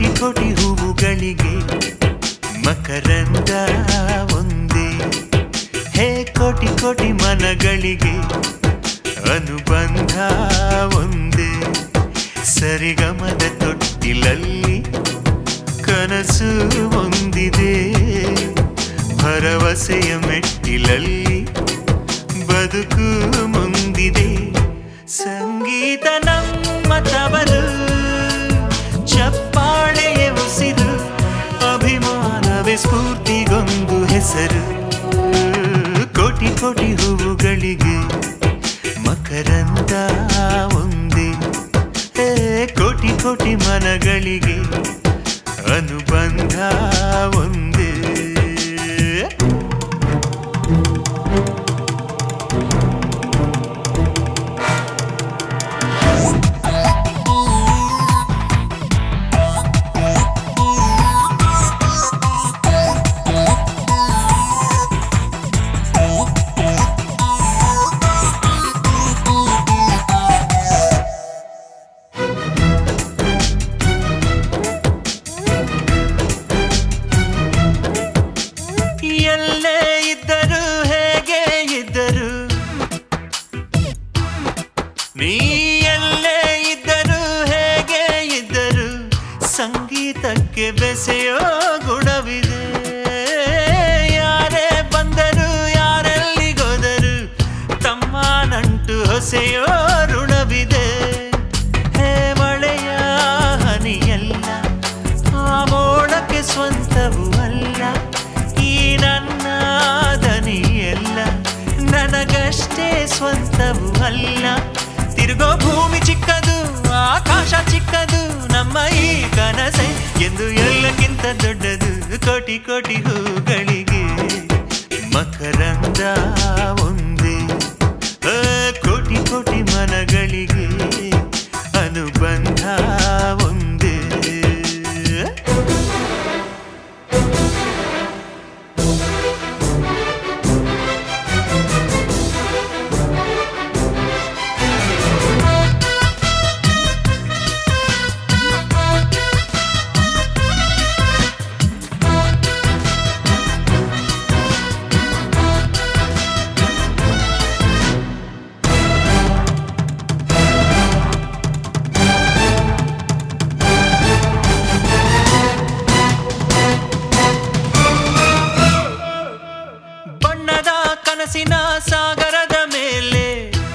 ಕೋಟಿ ಕೋಟಿ ಹೂವುಗಳಿಗೆ ಮಕರಂದ ಒಂದೇ ಹೇ ಕೋಟಿ ಕೋಟಿ ಮನಗಳಿಗೆ ಅನುಬಂಧ ಒಂದೇ ಸರಿಗಮದ ತೊಟ್ಟಿಲಲ್ಲಿ ಕನಸು ಒಂದಿದೆ ಭರವಸೆಯ ಮೆಟ್ಟಿಲಲ್ಲಿ ಬದುಕು ಮುಂದಿದೆ ಸಂಗೀತ ನಮ್ಮ ತವರು ಚಪ್ಪಾಳೆಯ ಉಸಿರು ಅಭಿಮಾನವೇ ಸ್ಫೂರ್ತಿಗೊಂದು ಹೆಸರು ಕೋಟಿ ಕೋಟಿ ಹೂವುಗಳಿಗೆ ಮಕರಂದ ಒಂದೇ ಹೇ ಕೋಟಿ ಕೋಟಿ ಮನಗಳಿಗೆ ಅನುಬಂಧ ಒಂದೇ ಎಲ್ಲೇ ಇದ್ದರು ಹೇಗೆ ಇದ್ದರು ನೀ ಎಲ್ಲೇ ಇದ್ದರು ಹೇಗೆ ಇದ್ದರು ಸಂಗೀತಕ್ಕೆ ಬೆಸೆಯೋ ಗುಣವಿದೆ ಯಾರೇ ಬಂದರು ಯಾರೆಲ್ಲಿಗೋದರು ತಮ್ಮ ನಂಟು ಹೊಸೆಯೋ ಋಣವಿದೆ ಹೇ ಮಳೆಯ ಹನಿಯಲ್ಲ ಆ ಮೋಡಕ್ಕೆ ಸ್ವಂತವೂ ಅಲ್ಲ ಈ ನನ್ನ ದನಿಯಲ್ಲ ನನಗಷ್ಟೇ ಸ್ವಂತವೂ ಅಲ್ಲ ತಿರುಗೋ ಭೂಮಿ ಚಿಕ್ಕದು ಆಕಾಶ ಚಿಕ್ಕದು ನಮ್ಮ ಈ ಕನಸೆ ಎಂದು ಎಲ್ಲಕ್ಕಿಂತ ದೊಡ್ಡದು ಕೋಟಿ ಕೋಟಿ ಹೂಗಳಿಗೆ ಮಕರಂದ ಒಂದೇ ಆ, ಕೋಟಿ ಕೋಟಿ ಮನಗಳಿಗೆ ಅನುಬಂಧ ಒಂದೇ ಬಣ್ಣದ ಕನಸಿನ ಸಾಗರದ ಮೇಲೆ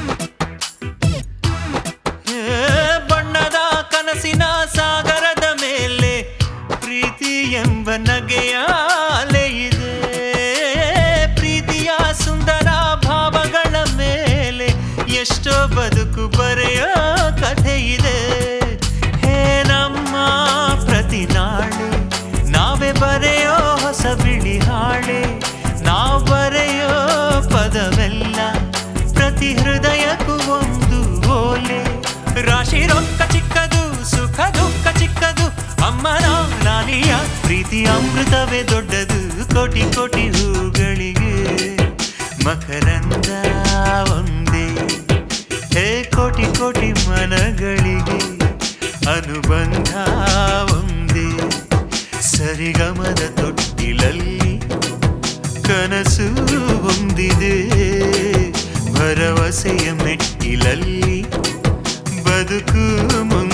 ಏ, ಬಣ್ಣದ ಕನಸಿನ ಸಾಗರದ ಮೇಲೆ ಪ್ರೀತಿ ಎಂಬ ನಗೆಯ ಅಲೆ ಇದೆ ಪ್ರೀತಿಯ ಸುಂದರ ಭಾವಗಳ ಮೇಲೆ ಎಷ್ಟೋ ಬದುಕು ಬರೆಯೋ ಕಥೆ ಇದೆ ಹೇ ನಮ್ಮ ಪ್ರತಿ ನಾಳೆ ನಾವೇ ಬರೆಯೋ ಹೊಸ ಬಿಳಿ ಹಾಳೆ ನಾವು ಬರೆಯೋ ಪದವೆಲ್ಲ ಪ್ರತಿ ಹೃದಯಕ್ಕೂ ಒಂದು ಓಲೆ ರಾಶಿ ರೊಕ್ಕ ಚಿಕ್ಕದು ಸುಖ ದುಃಖ ಚಿಕ್ಕದು ಅಮ್ಮನ ನಾಲಿಯ ಪ್ರೀತಿ ಅಮೃತವೇ ದೊಡ್ಡದು ಕೋಟಿ ಕೋಟಿ ಹೂಗಳಿಗೆ ಮಕರಂದ ಒಂದೇ ಹೇ ಕೋಟಿ ಕೋಟಿ ಮನಗಳಿಗೆ ಅನುಬಂಧ ಒಂದೇ ಸರಿಗಮದ ತೊಟ್ಟಿಲಲ್ಲಿ ಕನಸು ಹೊಂದಿದೆ ಭರವಸೆಯ ಮೆಟ್ಟಿಲಲ್ಲಿ ಬದುಕು ಮುಂದೆ